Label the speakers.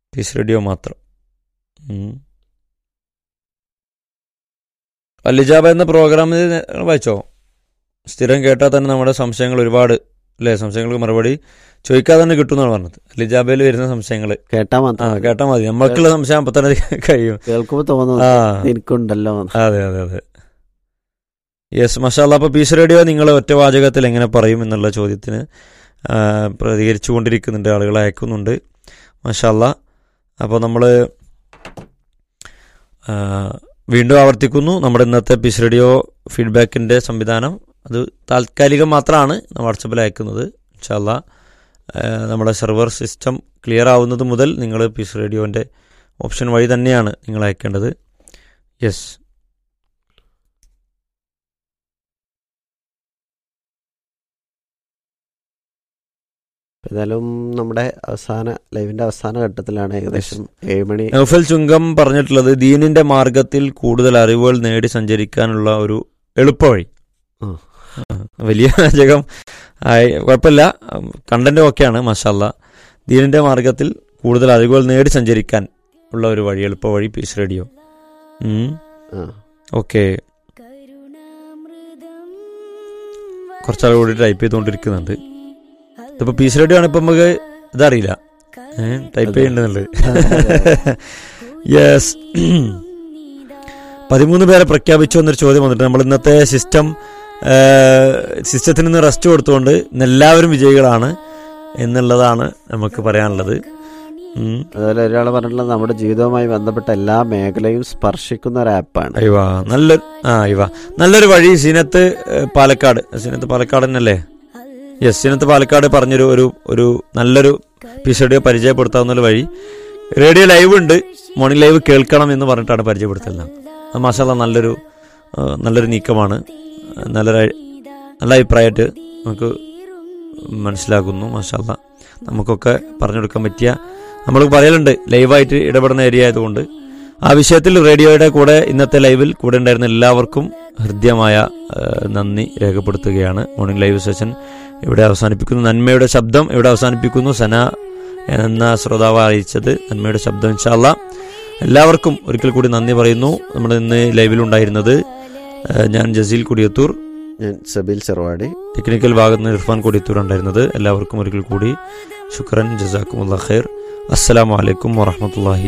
Speaker 1: Piece radio മാത്രം ഉം. അലിജാബ എന്ന പ്രോഗ്രാമിൽ നിങ്ങൾ വായിച്ചോ സ്ഥിരം കേട്ടാൽ തന്നെ നമ്മുടെ സംശയങ്ങൾ ഒരുപാട് അല്ലേ സംശയങ്ങൾക്ക് മറുപടി ചോദിക്കാതെ തന്നെ കിട്ടുമെന്നാണ് പറഞ്ഞത് അലിജാബയിൽ വരുന്ന സംശയങ്ങൾ
Speaker 2: കേട്ടാ
Speaker 1: ആ
Speaker 2: മാത്രം
Speaker 1: കേട്ടാൽ മതി നമ്മൾക്കുള്ള സംശയം അപ്പൊ തന്നെ കഴിയും
Speaker 2: കേൾക്കുമ്പോ തോന്നുന്നു
Speaker 1: ആ
Speaker 2: എനിക്കുണ്ടല്ലോ എന്ന്.
Speaker 1: അതെ അതെ അതെ യെസ് മഷാല്ല അപ്പോൾ പീസ് റേഡിയോ നിങ്ങൾ ഒറ്റ വാചകത്തിൽ എങ്ങനെ പറയും എന്നുള്ള ചോദ്യത്തിന് ആ, പ്രതികരിച്ചു കൊണ്ടിരിക്കുന്നുണ്ട് ആളുകൾ അയക്കുന്നുണ്ട് മഷാല്ല അപ്പോൾ നമ്മൾ വീണ്ടും ആവർത്തിക്കുന്നു നമ്മുടെ ഇന്നത്തെ പീസ് റേഡിയോ ഫീഡ്ബാക്കിൻ്റെ സംവിധാനം അത് താൽക്കാലികം മാത്രമാണ് വാട്സപ്പിൽ അയക്കുന്നത് ഇൻഷാല്ല നമ്മുടെ സെർവർ സിസ്റ്റം ക്ലിയർ ആവുന്നത് മുതൽ നിങ്ങൾ പീസ് റേഡിയോൻ്റെ ഓപ്ഷൻ വഴി തന്നെയാണ് നിങ്ങൾ അയക്കേണ്ടത് യെസ്
Speaker 2: ഏതായാലും നമ്മുടെ അവസാന ലൈവിന്റെ അവസാന ഘട്ടത്തിലാണ് ഏകദേശം ഏഴ് മണി
Speaker 1: നൗഫൽ ചുങ്കം പറഞ്ഞിട്ടുള്ളത് ദീനിന്റെ മാർഗത്തിൽ കൂടുതൽ അറിവുകൾ നേടി സഞ്ചരിക്കാനുള്ള ഒരു എളുപ്പവഴി
Speaker 2: ആ.
Speaker 1: ആ, വലിയ വാചകം ആയി കുഴപ്പമില്ല കണ്ടന്റ് ഓക്കെയാണ് മഷാല്ല ദീനിന്റെ മാർഗത്തിൽ കൂടുതൽ അറിവുകൾ നേടി സഞ്ചരിക്കാൻ ഉള്ള ഒരു വഴി എളുപ്പ വഴി പീസ് റേഡിയോ
Speaker 2: ആ.
Speaker 1: ഓക്കെ കുറച്ചാൾ കൂടി ടൈപ്പ് ചെയ്തുകൊണ്ടിരിക്കുന്നുണ്ട് ഇതിപ്പോ പീസ് റേഡിയോ ആണ് ഇപ്പൊ നമുക്ക് ഇതറിയില്ല ടൈപ്പ് ചെയ്യണ്ടെന്നുള്ളത് യെസ് പതിമൂന്ന് പേരെ പ്രഖ്യാപിച്ചു എന്നൊരു ചോദ്യം വന്നിട്ട് നമ്മൾ ഇന്നത്തെ സിസ്റ്റം സിസ്റ്റത്തിന് നിന്ന് റെസ്റ്റ് കൊടുത്തുകൊണ്ട് ഇന്ന് എല്ലാവരും വിജയികളാണ് എന്നുള്ളതാണ് നമുക്ക് പറയാനുള്ളത് ഉം.
Speaker 2: അതുപോലെ ഒരാൾ പറഞ്ഞിട്ടുള്ളത് നമ്മുടെ ജീവിതവുമായി ബന്ധപ്പെട്ട എല്ലാ മേഖലയും സ്പർശിക്കുന്ന ഒരു ആപ്പാണ്
Speaker 1: അയ്വാ നല്ലൊരു ആ അയ്വാ നല്ലൊരു വഴി സീനത്ത് ഏഹ്, പാലക്കാട് സീനത്ത് പാലക്കാട് തന്നെയല്ലേ യെസ് സീനത്ത് പാലക്കാട് പറഞ്ഞൊരു ഒരു ഒരു നല്ലൊരു പീസ് റേഡിയോ പരിചയപ്പെടുത്താവുന്ന ഒരു വഴി റേഡിയോ ലൈവ് ഉണ്ട് മോർണിംഗ് ലൈവ് കേൾക്കണം എന്ന് പറഞ്ഞിട്ടാണ് പരിചയപ്പെടുത്തുന്നത് അത് മാഷാല്ല നല്ലൊരു ആ, നല്ലൊരു നീക്കമാണ് നല്ലൊരു അഴി- നല്ല അഭിപ്രായമായിട്ട് നമുക്ക് മനസ്സിലാക്കുന്നു മാഷാല്ല നമുക്കൊക്കെ പറഞ്ഞു കൊടുക്കാൻ പറ്റിയ നമ്മൾ പറയലുണ്ട് ലൈവായിട്ട് ഇടപെടുന്ന ഏരിയ ആയതുകൊണ്ട് ആ വിഷയത്തിൽ റേഡിയോയുടെ കൂടെ ഇന്നത്തെ ലൈവിൽ കൂടെ ഉണ്ടായിരുന്ന എല്ലാവർക്കും ഹൃദ്യമായ ആ, നന്ദി രേഖപ്പെടുത്തുകയാണ് മോർണിംഗ് ലൈവ് സെഷൻ ഇവിടെ അവസാനിപ്പിക്കുന്നു നന്മയുടെ ശബ്ദം ഇവിടെ അവസാനിപ്പിക്കുന്നു സന എന്ന ശ്രോതാവ് അറിയിച്ചത് നന്മയുടെ ശബ്ദം ഇൻഷാല്ല എല്ലാവർക്കും ഒരിക്കൽ കൂടി നന്ദി പറയുന്നു നമ്മൾ ഇന്ന് ലൈവിലുണ്ടായിരുന്നത് ആ, ഞാൻ ജസീൽ കുടിയത്തൂർ
Speaker 2: ഞാൻ സബീൽ ചെറുവാടി
Speaker 1: ടെക്നിക്കൽ ഭാഗത്ത് നിന്ന് ഇർഫാൻ കൊടിയത്തൂർ ഉണ്ടായിരുന്നത് എല്ലാവർക്കും ഒരിക്കൽ കൂടി ശുക്രൻ ജസാക്കും ഖൈർ അസ്സലാമു അലൈക്കും വറഹമത്തല്ലാഹി